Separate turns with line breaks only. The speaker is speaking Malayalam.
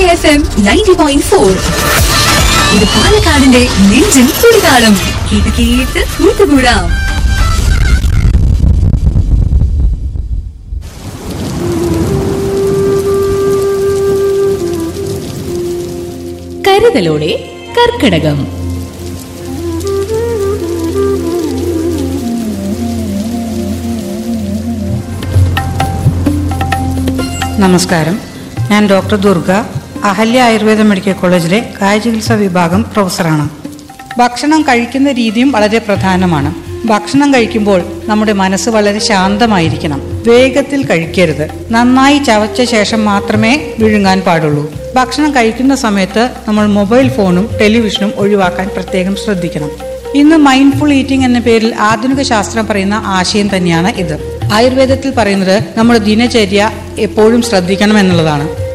F M ninety point four ഇത് പാലക്കാടിന്റെ നെഞ്ചിൻ തുടിതാളം കേട്ട് കേട്ട് കൂട്ടുകൂടാം
കരുതലോടെ കർക്കിടകം
നമസ്കാരം ഞാൻ ഡോക്ടർ ദുർഗ അഹല്യ ആയുർവേദ മെഡിക്കൽ കോളേജിലെ കായചികിത്സാ വിഭാഗം പ്രൊഫസറാണ് ഭക്ഷണം കഴിക്കുന്ന രീതിയും വളരെ പ്രധാനമാണ് ഭക്ഷണം കഴിക്കുമ്പോൾ നമ്മുടെ മനസ്സ് വളരെ ശാന്തമായിരിക്കണം വേഗത്തിൽ കഴിക്കരുത് നന്നായി ചവച്ച ശേഷം മാത്രമേ വിഴുങ്ങാൻ പാടുള്ളൂ ഭക്ഷണം കഴിക്കുന്ന സമയത്ത് നമ്മൾ മൊബൈൽ ഫോണും ടെലിവിഷനും ഒഴിവാക്കാൻ പ്രത്യേകം ശ്രദ്ധിക്കണം ഇന്ന് മൈൻഡ്ഫുൾ ഈറ്റിംഗ് എന്ന പേരിൽ ആധുനിക ശാസ്ത്രം പറയുന്ന ആശയം തന്നെയാണ് ഇത് ആയുർവേദത്തിൽ പറയുന്നത് നമ്മുടെ ദിനചര്യ എപ്പോഴും ശ്രദ്ധിക്കണം എന്നുള്ളതാണ്